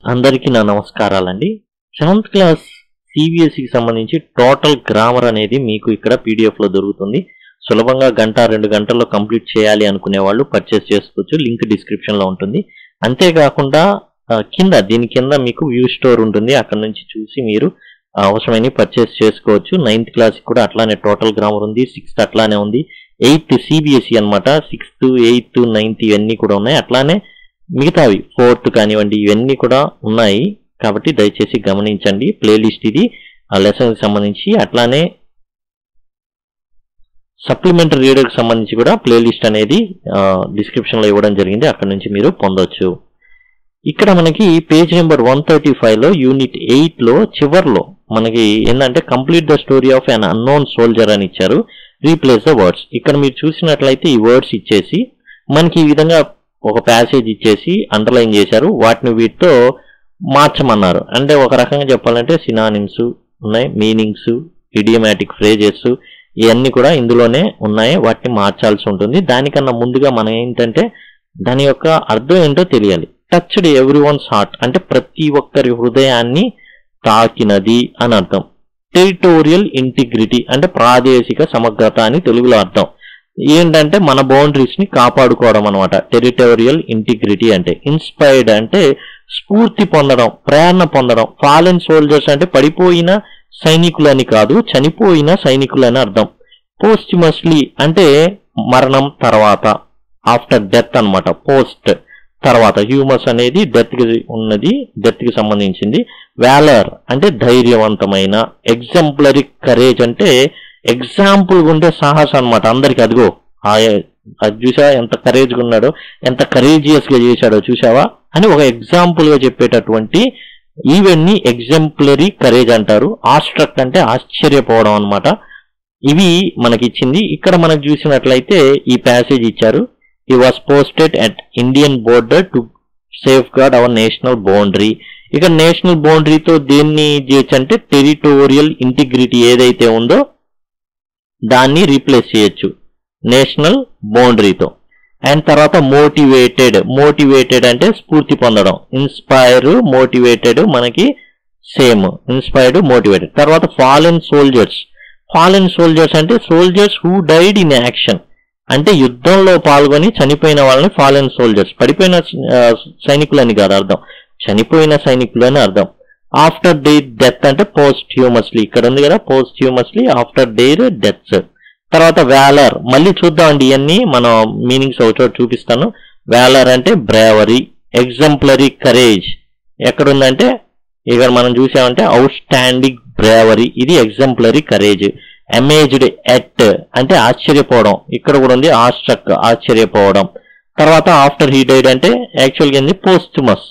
అందరికీ నా నమస్కారాలండి సెవెంత్ క్లాస్ సిబిఎస్ఈకి సంబంధించి టోటల్ గ్రామర్ అనేది మీకు ఇక్కడ పీడిఎఫ్ లో దొరుకుతుంది సులభంగా గంట రెండు గంటల్లో కంప్లీట్ చేయాలి అనుకునే వాళ్ళు పర్చేస్ చేసుకోవచ్చు లింక్ డిస్క్రిప్షన్ లో ఉంటుంది అంతేకాకుండా ఆ, కింద దీని కింద మీకు వ్యూ స్టోర్ ఉంటుంది అక్కడ నుంచి చూసి మీరు ఆ, అవసరమైన పర్చేస్ చేసుకోవచ్చు నైన్త్ క్లాస్ కూడా అట్లానే టోటల్ గ్రామర్ ఉంది సిక్స్త్ అట్లానే ఉంది ఎయిత్ సిబిఎస్ఈ అన్నమాట సిక్స్త్ ఎయిత్ నైన్త్ ఇవన్నీ కూడా ఉన్నాయి అట్లానే మిగతావి ఫోర్త్ కానివ్వండి ఇవన్నీ కూడా ఉన్నాయి కాబట్టి దయచేసి గమనించండి ప్లేలిస్ట్ ఇది ఆ లెసన్కి సంబంధించి అట్లానే సప్లిమెంటరీ రీడర్కి సంబంధించి కూడా ప్లేలిస్ట్ అనేది డిస్క్రిప్షన్లో ఇవ్వడం జరిగింది అక్కడ నుంచి మీరు పొందొచ్చు ఇక్కడ మనకి పేజ్ నెంబర్ వన్ థర్టీ ఫైవ్లో యూనిట్ ఎయిట్లో చివర్లో మనకి ఏంటంటే complete the story of un unknown soldier అని ఇచ్చారు రీప్లేస్ ద వర్డ్స్ ఇక్కడ మీరు చూసినట్లయితే ఈ వర్డ్స్ ఇచ్చేసి మనకి ఈ విధంగా ఒక ప్యాసేజ్ ఇచ్చేసి అండర్లైన్ చేశారు వాటిని వీటితో మార్చమన్నారు అంటే ఒక రకంగా చెప్పాలంటే సినానిమ్స్ ఉన్నాయి మీనింగ్స్ ఇడియమాటిక్ ఫ్రేజెస్ ఇవన్నీ కూడా ఇందులోనే ఉన్నాయి వాటిని మార్చాల్సి ఉంటుంది దానికన్నా ముందుగా మనం ఏంటంటే దాని యొక్క అర్థం ఏంటో తెలియాలి టచ్డ్ ఎవ్రీ వన్స్ హార్ట్ అంటే ప్రతి ఒక్కరి హృదయాన్ని తాకినది అని అర్థం టెరిటోరియల్ ఇంటిగ్రిటీ అంటే ప్రాదేశిక సమగ్రత అని తెలుగులో అర్థం ఏంటంటే మన బౌండరీస్ ని కాపాడుకోవడం అనమాట టెరిటోరియల్ ఇంటిగ్రిటీ అంటే ఇన్స్పైర్డ్ అంటే స్ఫూర్తి పొందడం ప్రేరణ పొందడం ఫాలెన్ సోల్జర్స్ అంటే పడిపోయిన సైనికులని కాదు చనిపోయిన సైనికులని అర్థం పోస్టిమస్లీ అంటే మరణం తర్వాత ఆఫ్టర్ డెత్ అన్నమాట పోస్ట్ తర్వాత హ్యూమస్ అనేది డెత్ కి ఉన్నది డెత్ కి సంబంధించింది వ్యాలర్ అంటే ధైర్యవంతమైన ఎగ్జాంపులరీ కరేజ్ అంటే ఎగ్జాంపుల్ ఉండే సాహసం అన్నమాట అందరికి అదిగో ఆ అది చూసా ఎంత కరేజ్ గా ఉన్నాడో ఎంత కరేజియస్ గా చేశాడో చూసావా అని ఒక ఎగ్జాంపుల్ గా చెప్పేటటువంటి ఈవెంట్ ని ఎగ్జాంపులరీ కరేజ్ అంటారు ఆస్ట్రక్ అంటే ఆశ్చర్యపోవడం అన్నమాట ఇవి మనకి ఇచ్చింది ఇక్కడ మనకు చూసినట్లయితే ఈ ప్యాసేజ్ ఇచ్చారు ఈ was posted at Indian border to safeguard our national boundary ఇక నేషనల్ బౌండరీతో దేన్ని చేయొచ్చు అంటే టెరిటోరియల్ ఇంటిగ్రిటీ ఏదైతే ఉందో దాన్ని రీప్లేస్ చేయొచ్చు నేషనల్ బౌండరీతో అండ్ తర్వాత మోటివేటెడ్ మోటివేటెడ్ అంటే స్ఫూర్తి పొందడం ఇన్స్పైర్ మోటివేటెడ్ మనకి సేమ్ ఇన్స్పైర్డ్ మోటివేటెడ్ తర్వాత ఫాలెన్ సోల్జర్స్ ఫాలెన్ సోల్జర్స్ అంటే soldiers who died in action అంటే యుద్ధంలో పాల్గొని చనిపోయిన వాళ్ళని ఫాలెన్ సోల్జర్స్ పడిపోయిన ఆ, సైనికులని కాదు అర్థం చనిపోయిన సైనికులు అని అర్థం ఆఫ్టర్ డే డెత్ అంటే పోస్ట్ హ్యూమస్లీ ఇక్కడ ఉంది కదా posthumously after their deaths తర్వాత వ్యాలర్ మళ్ళీ చూద్దామండి ఇవన్నీ మనం మీనింగ్స్ ఒకచోట చూపిస్తాను వ్యాలర్ అంటే బ్రేవరీ ఎగ్జాంపులరీ కరేజ్ ఎక్కడుందంటే ఇక్కడ మనం చూసామంటే అవుట్ స్టాండింగ్ బ్రేవరీ ఇది ఎగ్జాంపులరీ కరేజ్ అమేజ్డ్ ఎట్ అంటే ఆశ్చర్యపోవడం ఇక్కడ కూడా ఉంది ఆస్ట్రక్ ఆశ్చర్యపోవడం తర్వాత ఆఫ్టర్ హీ డైడ్ అంటే యాక్చువల్గా ఏంది పోస్టుమస్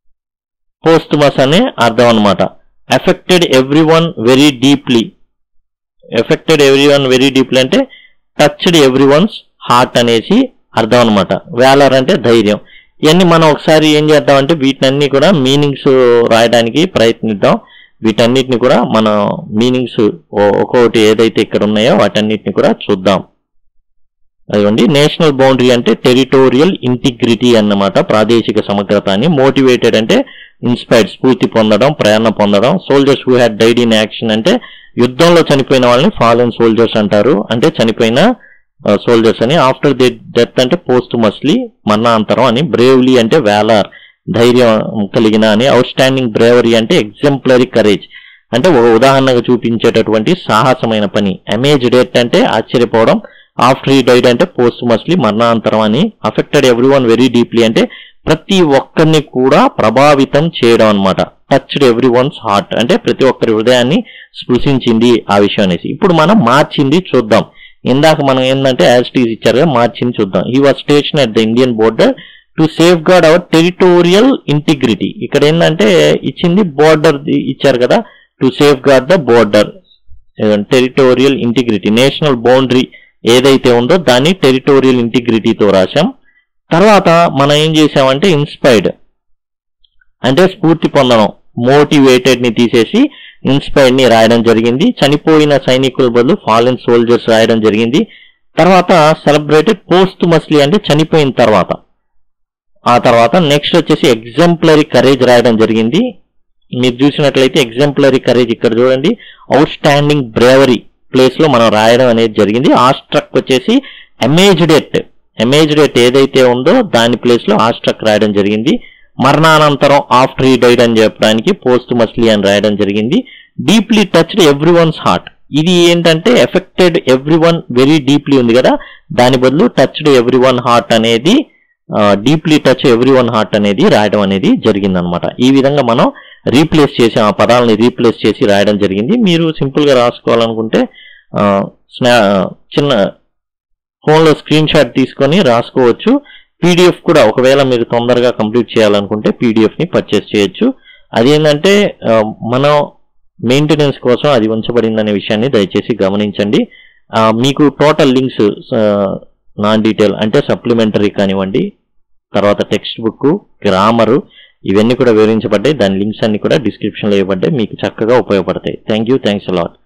పోస్టుమస్ అనే అర్థం అనమాట affected every one very deeply affected every one very deeply అంటే టచ్డ్ ఎవ్రీ వన్స్ హార్ట్ అనేసి అర్థం అనమాట వేలర్ అంటే ధైర్యం ఇవన్నీ మనం ఒకసారి ఏం చేద్దామంటే వీటినన్నీ కూడా మీనింగ్స్ రాయడానికి ప్రయత్నిద్దాం వీటన్నిటిని కూడా మన మీనింగ్స్ ఒక్కొక్కటి ఏదైతే ఇక్కడ ఉన్నాయో వాటన్నిటిని కూడా చూద్దాం అదిగోండి నేషనల్ బౌండరీ అంటే టెరిటోరియల్ ఇంటిగ్రిటీ అన్నమాట ప్రాదేశిక సమగ్రత అని మోటివేటెడ్ అంటే ఇన్స్పైర్డ్ స్ఫూర్తి పొందడం ప్రేరణ పొందడం soldiers who had died in action అంటే యుద్ధంలో చనిపోయిన వాళ్ళని ఫాలెన్ సోల్జర్స్ అంటారు అంటే చనిపోయిన సోల్జర్స్ అని ఆఫ్టర్ ది డెత్ అంటే పోస్ట్ మస్లీ మరణాంతరం అని బ్రేవ్లీ అంటే వేలార్ ధైర్యం కలిగిన అని అవుట్ స్టాండింగ్ బ్రేవరీ అంటే ఎగ్జాంపులరీ కరేజ్ అంటే ఒక ఉదాహరణగా చూపించేటటువంటి సాహసమైన పని అమేజ్ డెత్ అంటే ఆశ్చర్యపోవడం ఆఫ్టర్ ఈ డైడ్ అంటే పోస్ట్ మస్లీ మరణాంతరం అని affected every one very deeply అంటే ప్రతి ఒక్కరిని కూడా ప్రభావితం చేయడం అనమాట టచ్డ్ ఎవ్రీ వన్స్ హార్ట్ అంటే ప్రతి ఒక్కరి హృదయాన్ని స్పృశించింది ఆ విషయం అనేసి ఇప్పుడు మనం మార్చింది చూద్దాం ఇందాక మనం ఏంటంటే యాజ్ టీజ్ ఇచ్చారు కదా మార్చింది చూద్దాం he was stationed at the Indian border to safeguard our territorial integrity ఇక్కడ ఏంటంటే ఇచ్చింది బోర్డర్ ఇచ్చారు కదా to safeguard the border territorial integrity national boundary ఏదైతే ఉందో దాన్ని టెరిటోరియల్ ఇంటిగ్రిటీతో రాశాం తర్వాత మనం ఏం చేసామంటే ఇన్స్పైర్డ్ అంటే స్ఫూర్తి పొందడం మోటివేటెడ్ ని తీసేసి ఇన్స్పైర్డ్ ని రాయడం జరిగింది చనిపోయిన సైనికుల బదులు ఫాలెన్ సోల్జర్స్ రాయడం జరిగింది తర్వాత సెలబ్రేటెడ్ పోస్ట్ మస్లీ అంటే చనిపోయిన తర్వాత ఆ తర్వాత నెక్స్ట్ వచ్చేసి ఎగ్జాంపులరీ కరేజ్ రాయడం జరిగింది మీరు చూసినట్లయితే ఎగ్జాంపులరీ కరేజ్ ఇక్కడ చూడండి అవుట్ స్టాండింగ్ బ్రేవరీ ప్లేస్ లో మనం రాయడం అనేది జరిగింది ఆస్ట్రక్ వచ్చేసి అమేజ్డెట్ అమేజ్డెట్ ఏదైతే ఉందో దాని ప్లేస్ లో ఆస్ట్రక్ రాయడం జరిగింది మరణానంతరం ఆఫ్టర్ ఈ డైడ్ అని చెప్పడానికి పోస్ట్ మస్లీ అని రాయడం జరిగింది deeply touched every one's heart ఇది ఏంటంటే affected every one very deeply ఉంది కదా దాని బదులు టచ్డ్ ఎవ్రీ వన్ హార్ట్ అనేది deeply touch every one heart అనేది రాయడం అనేది జరిగిందనమాట ఈ విధంగా మనం రీప్లేస్ చేసి ఆ పదాలని రీప్లేస్ చేసి రాయడం జరిగింది మీరు సింపుల్ గా రాసుకోవాలనుకుంటే ఆ, స్నా చిన్న ఫోన్లో స్క్రీన్ షాట్ తీసుకొని రాసుకోవచ్చు పీడిఎఫ్ కూడా ఒకవేళ మీరు తొందరగా కంప్లీట్ చేయాలనుకుంటే పీడిఎఫ్ ని పర్చేస్ చేయొచ్చు అదేంటంటే ఆ, మనం మెయింటెనెన్స్ కోసం అది ఉంచబడిందనే విషయాన్ని దయచేసి గమనించండి ఆ, మీకు టోటల్ లింక్స్ నాన్ డీటెయిల్ అంటే సప్లిమెంటరీ కానివ్వండి తర్వాత టెక్స్ట్ బుక్ గ్రామరు ఇవన్నీ కూడా వివరించబడ్డాయి దాని లింక్స్ అన్ని కూడా డిస్క్రిప్షన్లో ఇవ్వబడ్డాయి మీకు చక్కగా ఉపయోగపడతాయి థ్యాంక్ యూ థ్యాంక్స్ అలాట్